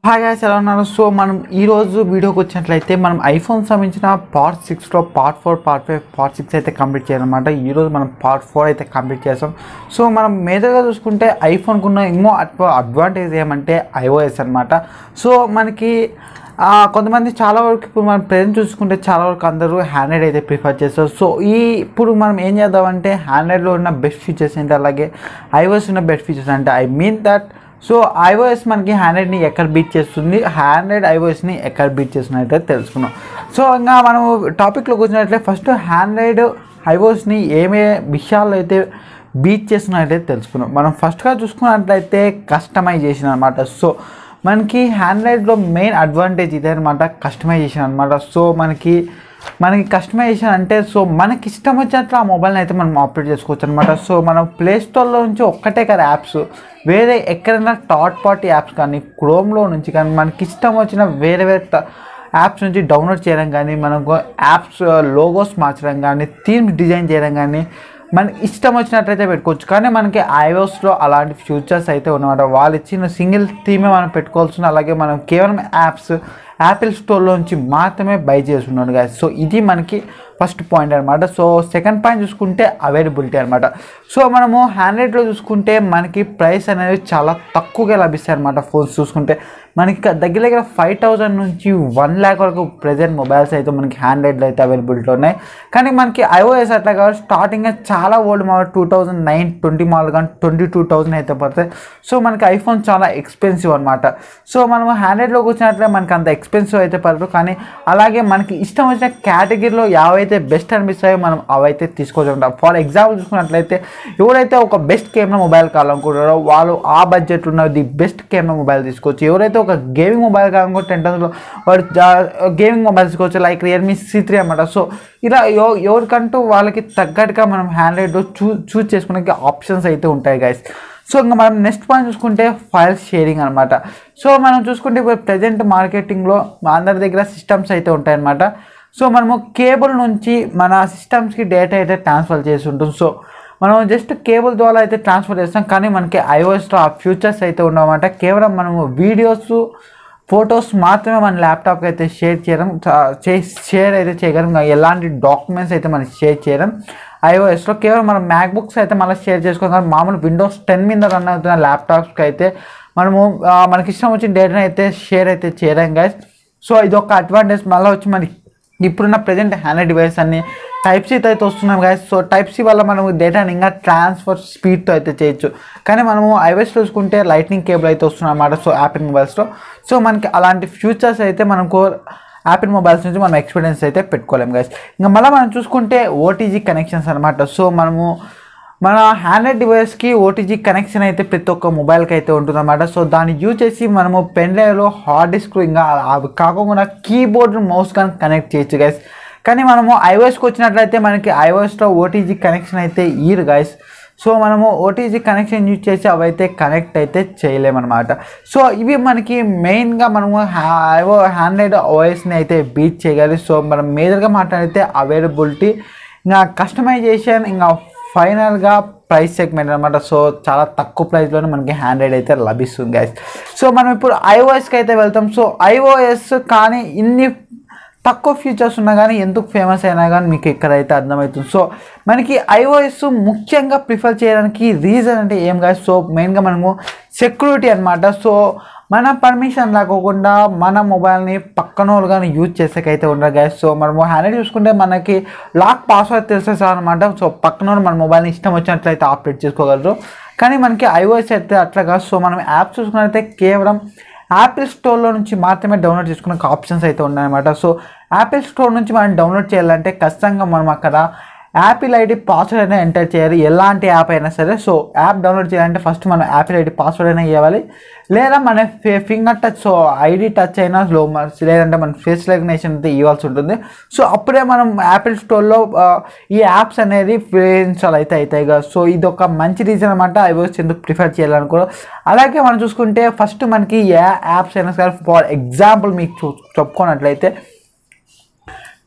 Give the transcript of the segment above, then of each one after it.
Hi guys ఎలా ఉన్నారు so మనం ఈ రోజు వీడియోకి వచ్చినట్లయితే మనం ఐఫోన్ సంబంధించిన పార్ట్ సిక్స్లో part four part five part six అయితే కంప్లీట్ చేయాలన్నమాట ఈ రోజు మనం పార్ట్ ఫోర్ అయితే కంప్లీట్ చేస్తాం సో మనం మేజర్గా చూసుకుంటే ఐఫోన్కి ఉన్న ఇంకో అడ్వాంటేజ్ ఏమంటే ఐఓఎస్ అనమాట సో మనకి ఆ, కొంతమంది చాలా వరకు ఇప్పుడు మనం ప్రెజెంట్ చూసుకుంటే చాలా వరకు అందరూ హ్యాండ్రైడ్ అయితే ప్రిఫర్ చేస్తారు సో ఈ ఇప్పుడు మనం ఏం చేద్దామంటే హ్యాండ్రైడ్లో ఉన్న బెస్ట్ ఫీచర్స్ ఏంటి అలాగే ఐఓఎస్ ఉన్న బెస్ట్ ఫీచర్స్ అంటే I mean that so iOS మనకి హ్యాండ్రైడ్ని ఎక్కడ బీట్ చేస్తుంది హ్యాండ్రైడ్ ఐఓఎస్ని ఎక్కడ బీట్ చేస్తున్నట్టు తెలుసుకున్నాం సో ఇంకా మనం టాపిక్లోకి వచ్చినట్లయితే ఫస్ట్ హ్యాండ్రైడ్ ఐఓఎస్ని ఏమే విషయాల్లో అయితే బీట్ చేస్తున్నట్లయితే తెలుసుకున్నాం మనం ఫస్ట్గా చూసుకున్నట్లయితే కస్టమైజేషన్ అనమాట సో మనకి హ్యాండ్రైడ్లో మెయిన్ అడ్వాంటేజ్ ఇదే అనమాట కస్టమైజేషన్ అనమాట సో మనకి మనకి కస్టమైజేషన్ అంటే సో మనకి ఇష్టం వచ్చినట్లు ఆ మొబైల్ని అయితే మనం ఆపరేట్ చేసుకోవచ్చు అనమాట సో మనం ప్లే స్టోర్లో నుంచి ఒక్కటే కదా యాప్స్ వేరే ఎక్కడైనా థర్డ్ పార్టీ యాప్స్ కానీ క్రోమ్లో నుంచి కానీ మనకి ఇష్టం వచ్చిన వేరే వేరే ట- యాప్స్ నుంచి డౌన్లోడ్ చేయడం కానీ మనకు యాప్స్ లోగోస్ మార్చడం కానీ థీమ్స్ డిజైన్ చేయడం కానీ మనకి ఇష్టం వచ్చినట్లయితే పెట్టుకోవచ్చు కానీ మనకి ఐఓస్లో అలాంటి ఫ్యూచర్స్ అయితే ఉన్నమాట వాళ్ళు ఇచ్చిన సింగిల్ థీమే మనం పెట్టుకోవాల్సిన అలాగే మనం కేవలం యాప్స్ యాపిల్ స్టోర్లో నుంచి మాత్రమే బై చేస్తున్నాడు గాయస్ సో ఇది మనకి ఫస్ట్ పాయింట్ అనమాట సో సెకండ్ పాయింట్ చూసుకుంటే అవైలబిలిటీ అనమాట సో మనము హ్యాండ్రైడ్లో చూసుకుంటే మనకి ప్రైస్ అనేది చాలా తక్కువగా లభిస్తాయి అనమాట ఫోన్స్ చూసుకుంటే మనకి క- దగ్గర దగ్గర ఫైవ్ థౌజండ్ నుంచి వన్ ల్యాక్ వరకు ప్రజెంట్ మొబైల్స్ అయితే మనకి హ్యాండ్రైడ్లో అయితే అవైలబిలిటీ ఉన్నాయి కానీ మనకి ఐఓఎస్ అట్లా కాదు స్టార్టింగ్ చాలా old model two thousand nine twenty model కానీ ట్వంటీ టూ థౌజండ్ అయితే పడతాయి సో మనకి ఐఫోన్ చాలా ఎక్స్పెన్సివ్ అనమాట సో మనం హ్యాండ్రైడ్లోకి వచ్చినట్లే మనకి అంత ఎక్స్పెన్సివ్ అయితే పడదు కానీ అలాగే మనకి ఇష్టం వచ్చిన కేటగిరీలో యావైతే బెస్ట్ అనిపిస్తాయో మనం అవైతే తీసుకోవచ్చు ఫర్ ఎగ్జాంపుల్ చూసుకున్నట్లయితే ఎవరైతే ఒక బెస్ట్ కెమెరా మొబైల్ కావాలనుకుంటారో వాళ్ళు ఆ బడ్జెట్ ఉన్న ది బెస్ట్ కెమెరా మొబైల్ తీసుకోవచ్చు ఎవరైతే ఒక గేమింగ్ మొబైల్ కావాలనుకుంటే టెన్ థౌసండ్లో వాడు గేమింగ్ మొబైల్ తీసుకోవచ్చు లైక్ రియల్మీ సి త్రీ అనమాట సో ఇలా ఎవ- ఎవరికంటూ వాళ్ళకి తగ్గట్టుగా మనం హ్యాండ్రైడ్ చూ చూస్ చేసుకునే ఆప్షన్స్ అయితే ఉంటాయి గైస్ సో ఇంకా మనం నెక్స్ట్ పాయింట్ చూసుకుంటే ఫైల్ షేరింగ్ అనమాట సో మనం చూసుకుంటే ఇప్పుడు ప్రజెంట్ మార్కెటింగ్లో అందరి దగ్గర సిస్టమ్స్ అయితే ఉంటాయన్నమాట సో మనము కేబుల్ నుంచి మన సిస్టమ్స్కి డేటా అయితే ట్రాన్స్ఫర్ చేసి ఉంటుంది సో మనం జస్ట్ కేబుల్ ద్వారా అయితే ట్రాన్స్ఫర్ చేస్తాం కానీ మనకి ఐఓఎస్లో ఆ ఫ్యూచర్స్ అయితే ఉండవన్నమాట కేవలం మనము వీడియోస్ ఫొటోస్ మాత్రమే మన ల్యాప్టాప్కి అయితే షేర్ చేయడం చా- చే- షేర్ అయితే చేయగలం ఇంకా ఎలాంటి డాక్యుమెంట్స్ అయితే మనం షేర్ చేయడం ఐఓఎస్లో కేవలం మనం మ్యాక్బుక్స్ అయితే మళ్ళీ షేర్ చేసుకోగలం కానీ మామూలు విండోస్ టెన్ మీద రన్ అవుతున్న ల్యాప్టాప్స్కి అయితే మనము ఆ, మనకి ఇష్టం వచ్చిన డేటాని అయితే షేర్ అయితే చేయలేం గైస్ సో ఇది ఒక అడ్వాంటేజ్ మళ్ళీ వచ్చి మనకి ఇప్పుడున్న ప్రజెంట్ హ్యాండ్ డివైస్ అన్ని టైప్ సీతో అయితే వస్తున్నాం గాయస్ సో టైప్ సి వల్ల మనము డేటాని ఇంకా ట్రాన్స్ఫర్ స్పీడ్తో అయితే చేయొచ్చు కానీ మనము ఐవైస్ చూసుకుంటే లైట్నింగ్ కేబుల్ అయితే వస్తున్నాం అన్నమాట సో యాపిల్ మొబైల్స్లో సో మనకి అలాంటి ఫ్యూచర్స్ అయితే మనకు యాపిల్ మొబైల్స్ నుంచి మనం ఎక్స్పీరియన్స్ అయితే పెట్టుకోలేము గైస్ ఇంకా మళ్ళీ మనం చూసుకుంటే ఓటీజీ కనెక్షన్స్ అనమాట సో మనము మన హ్యాండ్రెడ్ డివైస్కి ఓటీజీ కనెక్షన్ అయితే ప్రతి ఒక్క మొబైల్కి అయితే ఉంటుందన్నమాట సో దాన్ని యూజ్ చేసి మనము పెన్ డ్రైవ్లో హార్డ్ డిస్క్ ఇంకా అవి కాకుండా కీబోర్డ్ మౌస్ కానీ కనెక్ట్ చేయొచ్చు గైస్ కానీ మనము ఐఓఎస్కి వచ్చినట్లయితే మనకి ఐఓఎస్లో ఓటీజీ కనెక్షన్ అయితే ఇయర్ గైస్ సో మనము ఓటీజీ కనెక్షన్ యూజ్ చేసి అవైతే కనెక్ట్ అయితే చేయలేమన్నమాట సో ఇవి మనకి మెయిన్గా మనము ఐఓ హ్యాండ్రైడ్ ఓఎస్ని అయితే బీట్ చేయగలి సో మనం మేజర్గా మాట్లాడితే అవైలబిలిటీ ఇంకా కస్టమైజేషన్ ఇంకా ఫైనల్గా ప్రైస్ సెగ్మెంట్ అనమాట సో చాలా తక్కువ ప్రైస్లోనే మనకి హ్యాండ్రైడ్ అయితే లభిస్తుంది గైస్ సో మనం ఇప్పుడు ఐఓఎస్కి అయితే వెళ్తాం సో ఐఓఎస్ కానీ ఇన్ని తక్కువ ఫీచర్స్ ఉన్నా కానీ ఎందుకు ఫేమస్ అయినా కానీ మీకు ఇక్కడైతే అర్థమవుతుంది సో మనకి ఐఓఎస్ ముఖ్యంగా ప్రిఫర్ చేయడానికి రీజన్ అంటే ఏం కాదు సో మెయిన్గా మనము సెక్యూరిటీ అనమాట సో మన పర్మిషన్ లేకోకుండా మన మొబైల్ని పక్కన వాళ్ళు కానీ యూజ్ చేసేకైతే ఉండరు గైస్ సో మనము హ్యాండిల్ చూసుకుంటే మనకి లాక్ పాస్వర్డ్ తెలిసే అనమాట సో పక్కన వాళ్ళు మన మొబైల్ని ఇష్టం వచ్చినట్లయితే ఆపరేట్ చేసుకోగలరు కానీ మనకి ఐఓఎస్ అయితే అట్లా కాదు సో మనం యాప్ చూసుకున్నట్లయితే కేవలం యాపిల్ స్టోర్లో నుంచి మాత్రమే డౌన్లోడ్ చేసుకునే ఆప్షన్స్ అయితే ఉన్నాయన్నమాట సో యాపిల్ స్టోర్ నుంచి మనం డౌన్లోడ్ చేయాలంటే ఖచ్చితంగా మనం అక్కడ యాపిల్ ఐడి పాస్వర్డ్ అయినా ఎంటర్ చేయాలి ఎలాంటి యాప్ అయినా సరే సో యాప్ డౌన్లోడ్ చేయాలంటే ఫస్ట్ మనం యాపిల్ ఐడి పాస్వర్డ్ అయినా ఇవ్వాలి లేదా మన finger touch so ID touch అయినా స్లో లేదంటే మన ఫేస్ రెకగ్నేషన్ అయితే ఇవ్వాల్సి ఉంటుంది సో అప్పుడే మనం యాపిల్ స్టోర్లో ఆ, ఈ యాప్స్ అనేది ఇన్స్టాల్ అయితే అవుతాయి కదా సో ఇది ఒక మంచి రీజన్ అనమాట ఐఓఎస్ ఎందుకు ప్రిఫర్ చేయాలనుకో అలాగే మనం చూసుకుంటే ఫస్ట్ మనకి ఏ యాప్స్ అయినా సరే ఫర్ ఎగ్జాంపుల్ మీకు చూ చెప్పుకున్నట్లయితే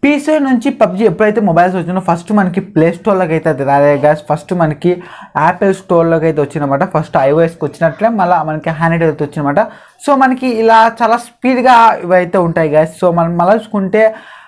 పీసీ నుంచి పబ్జి ఎప్పుడైతే మొబైల్స్ వచ్చినో ఫస్ట్ మనకి ప్లే స్టోర్లోకి అయితే అది రాలే గ్యాస్ ఫస్ట్ మనకి యాపిల్ స్టోర్లోకి అయితే వచ్చినమాట ఫస్ట్ ఐఓఎస్కి వచ్చినట్లే మళ్ళీ మనకి హ్యాండ్ అయితే వచ్చినమాట సో మనకి ఇలా చాలా స్పీడ్గా ఇవైతే ఉంటాయి గ్యాస్ సో మనం మళ్ళీ చూసుకుంటే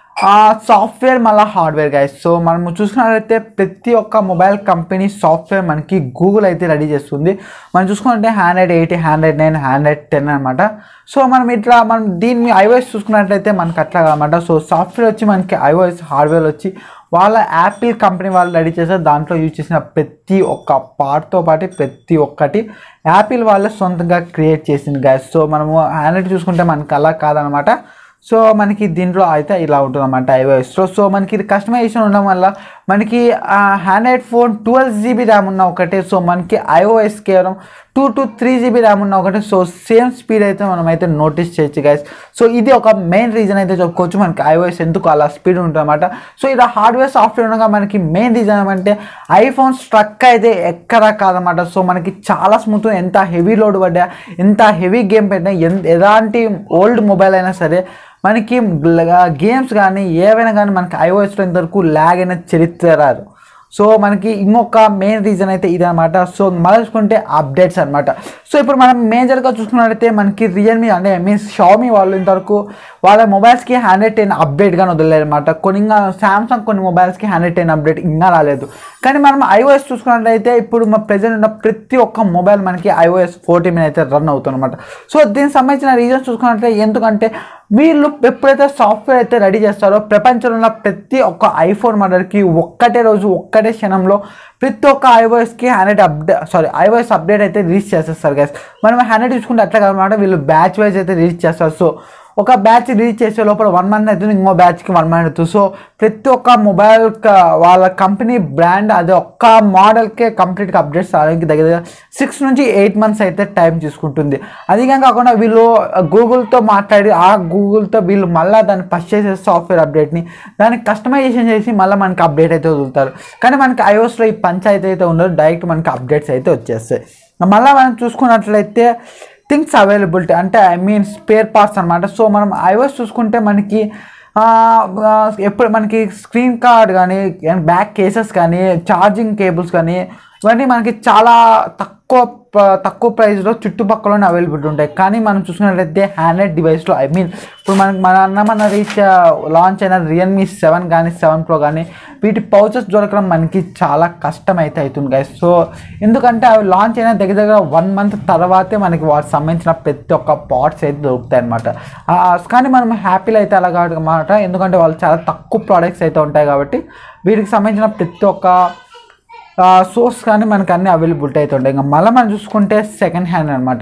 సాఫ్ట్వేర్ మళ్ళీ హార్డ్వేర్ గైస్ సో మనం చూసుకున్నట్లయితే ప్రతి ఒక్క మొబైల్ కంపెనీ సాఫ్ట్వేర్ మనకి గూగుల్ అయితే రెడీ చేస్తుంది మనం చూసుకున్నట్టే hundred eighty hundred nine hundred ten అనమాట సో మనం ఇట్లా మనం దీన్ని ఐఓఎస్ చూసుకున్నట్లయితే మనకి అట్లా అనమాట సో సాఫ్ట్వేర్ వచ్చి మనకి ఐఓఎస్ హార్డ్వేర్ వచ్చి వాళ్ళ యాపిల్ కంపెనీ వాళ్ళు రెడీ చేశారు దాంట్లో యూజ్ చేసిన ప్రతి ఒక్క పార్ట్తో పాటు ప్రతి ఒక్కటి యాపిల్ వాళ్ళే సొంతంగా క్రియేట్ చేసింది గైస్ సో మనము హ్యాండ్రెడ్ చూసుకుంటే మనకి అలా కాదనమాట సో మనకి దీంట్లో అయితే ఇలా ఉంటుంది అనమాట ఐఓఎస్లో సో మనకి ఇది కస్టమైజేషన్ ఉండడం వల్ల మనకి Android phone twelve GB RAM ఉన్న ఒకటే సో మనకి ఐఓఎస్ కేవలం two to three GB RAM ఉన్న ఒకటే సో సేమ్ స్పీడ్ అయితే మనం అయితే నోటీస్ చేయొచ్చు గైస్ సో ఇది ఒక మెయిన్ రీజన్ అయితే చెప్పుకోవచ్చు మనకి ఐఓఎస్ ఎందుకు అలా స్పీడ్ ఉంటుంది అనమాట సో ఇది హార్డ్వేర్ సాఫ్ట్వేర్ ఉండగా మనకి మెయిన్ రీజన్ ఏమంటే ఐఫోన్ స్ట్రక్ అయితే ఎక్కడా కాదనమాట సో మనకి చాలా స్మూత్ ఎంత హెవీ లోడ్ పడ్డా ఎంత హెవీ గేమ్ పెట్టినా ఎంత ఎలాంటి ఓల్డ్ మొబైల్ అయినా సరే మనకి గేమ్స్ కానీ ఏవైనా కానీ మనకి ఐఓఎస్లో ఇంతవరకు ల్యాగ్ అయిన చరిత్ర రాదు సో మనకి ఇంకొక మెయిన్ రీజన్ అయితే ఇదనమాట సో మళ్ళీ చూసుకుంటే అప్డేట్స్ అనమాట సో ఇప్పుడు మనం మేజర్గా చూసుకున్నట్లయితే మనకి రియల్మీ అంటే మీన్స్ షామీ వాళ్ళు ఇంతవరకు వాళ్ళ మొబైల్స్కి హండ్రెడ్ టెన్ అప్డేట్గా వదిలేదు అనమాట కొన్ని ఇంకా సామ్సంగ్ కొన్ని మొబైల్స్కి హండ్రెడ్ టెన్ అప్డేట్ ఇంకా రాలేదు కానీ మనం ఐఓఎస్ చూసుకున్నట్లయితే ఇప్పుడు మా ప్రజెంట్ ఉన్న ప్రతి ఒక్క మొబైల్ మనకి ఐఓఎస్ ఫోర్టీ మీద అయితే రన్ అవుతుందన్నమాట సో దీనికి సంబంధించిన రీజన్స్ చూసుకున్నట్లయితే ఎందుకంటే వీళ్ళు ఎప్పుడైతే సాఫ్ట్వేర్ అయితే రెడీ చేస్తారో ప్రపంచంలో ఉన్న ప్రతి ఒక్క ఐఫోన్ మోడల్కి ఒక్కటే రోజు ఒక్కటే క్షణంలో ప్రతి ఒక్క ఐఓఎస్కి hundred update sorry iOS update అయితే రిలీజ్ చేసేస్తారు గైస్ మనం హండ్రెడ్ చూసుకుంటే అట్లా కాదన్నమాట వీళ్ళు బ్యాచ్ వైజ్ అయితే రిలీజ్ చేస్తారు సో ఒక బ్యాచ్ రిలీజ్ చేసే లోపల వన్ మంత్ అవుతుంది ఇంకో బ్యాచ్కి వన్ మంత్ అవుతుంది సో ప్రతి ఒక్క మొబైల్ వాళ్ళ కంపెనీ బ్రాండ్ అది ఒక్క మోడల్కే కంప్లీట్గా అప్డేట్స్ రావడానికి దగ్గర దగ్గర సిక్స్ నుంచి ఎయిట్ మంత్స్ అయితే టైం తీసుకుంటుంది అదిగా కాకుండా వీళ్ళు గూగుల్తో మాట్లాడి ఆ గూగుల్తో వీళ్ళు మళ్ళీ దాన్ని ఫస్ట్ చేసే సాఫ్ట్వేర్ అప్డేట్ని దాన్ని కస్టమైజేషన్ చేసి మళ్ళీ మనకి అప్డేట్ అయితే వదులుతారు కానీ మనకి ఐఓస్లో ఈ పంచాయతీ అయితే ఉండదు డైరెక్ట్ మనకి అప్డేట్స్ అయితే వచ్చేస్తాయి మళ్ళీ మనం చూసుకున్నట్లయితే థింగ్స్ అవైలబిలిటీ అంటే ఐ మీన్ స్పేర్ పార్ట్స్ అనమాట సో మనం ఐఓఎస్ చూసుకుంటే మనకి ఆ, ఆ, ఎప్పుడు మనకి స్క్రీన్ కార్డ్ కానీ బ్యాక్ కేసెస్ కానీ ఛార్జింగ్ కేబుల్స్ కానీ ఇవన్నీ మనకి చాలా తక్కువ ప- తక్కువ ప్రైస్లో చుట్టుపక్కలనే అవైలబిలిటీ ఉంటాయి కానీ మనం చూసుకున్నట్లయితే హ్యాండ్రెడ్ డివైస్లో ఐ మీన్ ఇప్పుడు మనకి మన అన్న మన రీచ్ లాంచ్ అయిన రియల్మీ సెవెన్ కానీ సెవెన్ ప్రో కానీ వీటి పౌచెస్ దొరకడం మనకి చాలా కష్టం అయితే అవుతుంది గైస్ సో ఎందుకంటే అవి లాంచ్ అయిన దగ్గర దగ్గర వన్ మంత్ తర్వాతే మనకి వాటికి సంబంధించిన ప్రతి ఒక్క పార్ట్స్ అయితే దొరుకుతాయి అనమాట కానీ మనం హ్యాపీలో అయితే అలా కాదు అన్నమాట ఎందుకంటే వాళ్ళు చాలా తక్కువ ప్రోడక్ట్స్ అయితే ఉంటాయి కాబట్టి వీటికి సంబంధించిన ప్రతి ఒక్క సోర్స్ కానీ మనకు అన్ని అవైలబిలిటీ అయితే ఉంటాయి ఇంకా మళ్ళీ మనం చూసుకుంటే సెకండ్ హ్యాండ్ అనమాట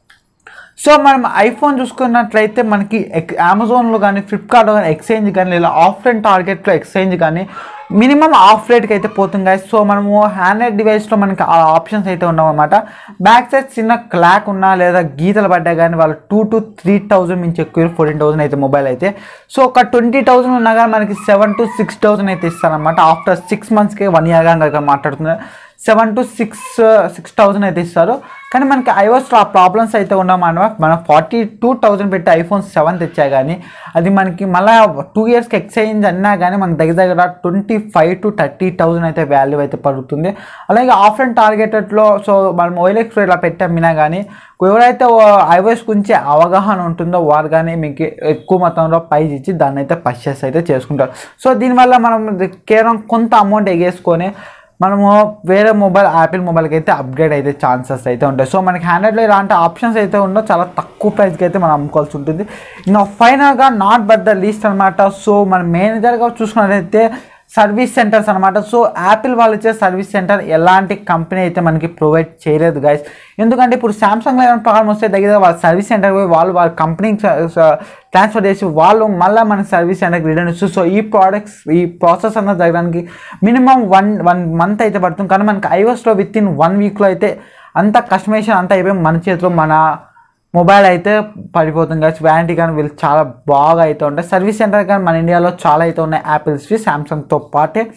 సో మనం ఐఫోన్ చూసుకున్నట్లయితే మనకి ఎక్ అమెజాన్లో కానీ ఫ్లిప్కార్ట్లో కానీ ఎక్స్చేంజ్ కానీ లేదా ఆఫ్లైన్ టార్గెట్లో ఎక్స్చేంజ్ కానీ మినిమం ఆఫ్ రేట్కి అయితే పోతుంది guys. సో మనము హ్యాండ్రెడ్ డివైస్లో మనకి ఆ ఆప్షన్స్ అయితే ఉన్నామన్నమాట బ్యాక్ సైడ్ చిన్న క్లాక్ ఉన్నా లేదా గీతలు పడ్డా కానీ వాళ్ళు టూ టు త్రీ థౌజండ్ మించి ఎక్కువ ఫోర్టీన్ థౌసండ్ అయితే మొబైల్ అయితే సో ఒక ట్వంటీ థౌసండ్ ఉన్నా కానీ మనకి సెవెన్ టు సిక్స్ థౌసండ్ అయితే ఇస్తారనమాట ఆఫ్టర్ సిక్స్ మంత్స్కి వన్ ఇయర్ కనుక మాట్లాడుతున్నారు seven to six six thousand అయితే ఇస్తారు కానీ మనకి ఐఓస్లో ఆ ప్రాబ్లమ్స్ అయితే ఉన్నామన్నమాట మనం ఫార్టీ టూ థౌసండ్ పెట్టి ఐఫోన్ సెవెన్ తెచ్చా కానీ అది మనకి మళ్ళీ టూ ఇయర్స్కి ఎక్స్చేంజ్ అన్నా కానీ మన దగ్గర దగ్గర twenty five to thirty thousand అయితే వాల్యూ అయితే పడుతుంది అలాగే ఆఫ్లైన్ టార్గెటెడ్లో సో మనం ఓఎల్ఎక్స్ ఇలా పెట్టి అమ్మినా కానీ ఎవరైతే ఐఓఎస్ గురించి అవగాహన ఉంటుందో వారు కానీ మీకు ఎక్కువ మొత్తంలో ప్రైజ్ ఇచ్చి దాన్ని అయితే పర్చేస్ అయితే చేసుకుంటారు సో దీనివల్ల మనం కేవలం కొంత అమౌంట్ ఎగేసుకొని మనము వేరే మొబైల్ యాపిల్ మొబైల్కి అయితే అప్గ్రేడ్ అయితే ఛాన్సెస్ అయితే ఉంటాయి సో మనకి హ్యాండ్రెడ్లో ఇలాంటి ఆప్షన్స్ అయితే ఉండో చాలా తక్కువ ప్రైస్కి అయితే మనం అమ్ముకోవాల్సి ఉంటుంది ఇంకా ఫైనల్గా నాట్ బట్ ద లీస్ట్ అనమాట సో మన మేనేజర్గా చూసుకున్నట్లయితే సర్వీస్ సెంటర్స్ అనమాట సో యాపిల్ వాళ్ళు ఇచ్చే సర్వీస్ సెంటర్ ఎలాంటి కంపెనీ అయితే మనకి ప్రొవైడ్ చేయలేదు గైస్ ఎందుకంటే ఇప్పుడు సామ్సంగ్లో ఏమైనా ప్రాబ్లమ్ వస్తే దగ్గర వాళ్ళ సర్వీస్ సెంటర్ పోయి వాళ్ళు వాళ్ళ కంపెనీకి ట్రాన్స్ఫర్ చేసి వాళ్ళు మళ్ళీ మన సర్వీస్ సెంటర్కి రిటర్న్ ఇస్తారు సో ఈ ప్రోడక్ట్స్ ఈ ప్రాసెస్ అన్నది జరగడానికి మినిమం వన్ వన్ మంత్ అయితే పడుతుంది కానీ మనకి ఐఓస్లో విత్ ఇన్ వన్ వీక్లో అయితే అంత కస్టమైజేషన్ అంతా అయిపోయి మన చేతిలో మన మొబైల్ అయితే పడిపోతుంది కదా వ్యారంటీ కానీ వీళ్ళు చాలా బాగా అయితే ఉంటాయి సర్వీస్ సెంటర్ కానీ మన ఇండియాలో చాలా అయితే ఉన్నాయి యాపిల్స్వి శాంసంగ్తో పాటే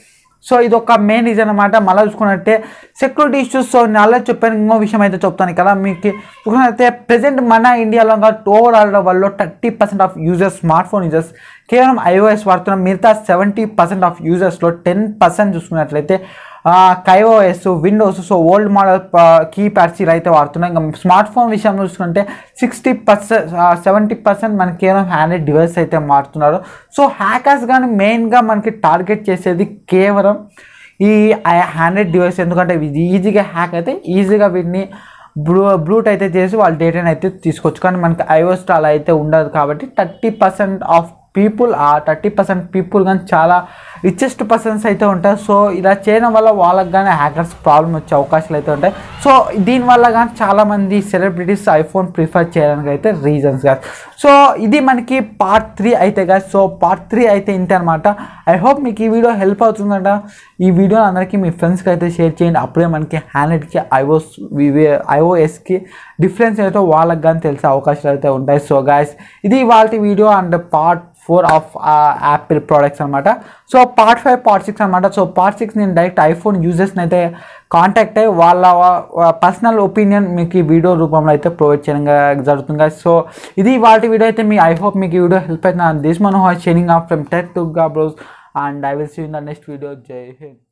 సో ఇది ఒక మెయిన్ రీజన్ అనమాట మళ్ళీ చూసుకున్నట్టే సెక్యూరిటీ ఇష్యూస్ సో నేను ఆల్రెడీ చెప్పాను ఇంకో విషయం అయితే చెప్తాను కదా మీకు చూసుకున్నట్టే ప్రజెంట్ మన ఇండియాలో ఓవరాల్ వల్ల thirty percent of users smart phone users కేవలం ఐఓఎస్ వాడుతున్న మిగతా సెవెంటీ పర్సెంట్ ఆఫ్ యూజర్స్లో టెన్ పర్సెంట్ చూసుకున్నట్లయితే KaiOS Windows so old model keypads ఇలా అయితే వాడుతున్నాం ఇంకా స్మార్ట్ ఫోన్ విషయంలో చూసుకుంటే సిక్స్టీ పర్సెంట్ సెవెంటీ పర్సెంట్ మనకి కేవలం హ్యాండ్రెడ్ డివైస్ అయితే మారుతున్నారు సో హ్యాకర్స్ కానీ మెయిన్గా మనకి టార్గెట్ చేసేది కేవలం ఈ హ్యాండ్రెడ్ డివైస్ ఎందుకంటే ఇది ఈజీగా హ్యాక్ అయితే ఈజీగా వీటిని బ్లూ బ్లూట్ అయితే చేసి వాళ్ళ డేటాని అయితే తీసుకోవచ్చు కానీ మనకి ఐఓఎస్ అలా అయితే ఉండదు కాబట్టి థర్టీ పర్సెంట్ ఆఫ్ పీపుల్ ఆ థర్టీ పర్సెంట్ పీపుల్ కానీ చాలా రిచెస్ట్ పర్సన్స్ అయితే ఉంటారు సో ఇలా చేయడం వల్ల వాళ్ళకి కానీ హ్యాకర్స్ ప్రాబ్లం వచ్చే అవకాశాలు అయితే ఉంటాయి సో దీనివల్ల కానీ చాలామంది సెలబ్రిటీస్ ఐఫోన్ ప్రిఫర్ చేయడానికి అయితే రీజన్స్ కాదు సో ఇది మనకి పార్ట్ త్రీ అయితే కాదు సో పార్ట్ త్రీ అయితే ఇంతే అనమాట ఐ హోప్ మీకు ఈ వీడియో హెల్ప్ అవుతుందంట ఈ వీడియో అందరికీ మీ ఫ్రెండ్స్కి అయితే షేర్ చేయండి అప్పుడే మనకి హ్యాండ్రెడ్కి ఐఓస్ ఐఓఎస్కి డిఫరెన్స్ అయితే వాళ్ళకి కానీ తెలిసే అవకాశాలు అయితే ఉంటాయి సో గాయస్ ఇది వాళ్ళ video and part four of Apple products అనమాట so part five part six అనమాట సో పార్ట్ సిక్స్ నేను డైరెక్ట్ ఐఫోన్ యూజర్స్ని అయితే కాంటాక్ట్ అయ్యి వాళ్ళ పర్సనల్ ఒపీనియన్ మీకు ఈ వీడియో రూపంలో అయితే ప్రొవైడ్ చేయడం జరుగుతుంది సో ఇది వాళ్ళ వీడియో అయితే మీ ఐ హోప్ మీకు ఈ వీడియో హెల్ప్ అవుతుంది this Manohar sharing off from tech to గా bros and I will see in the next video జై హింద్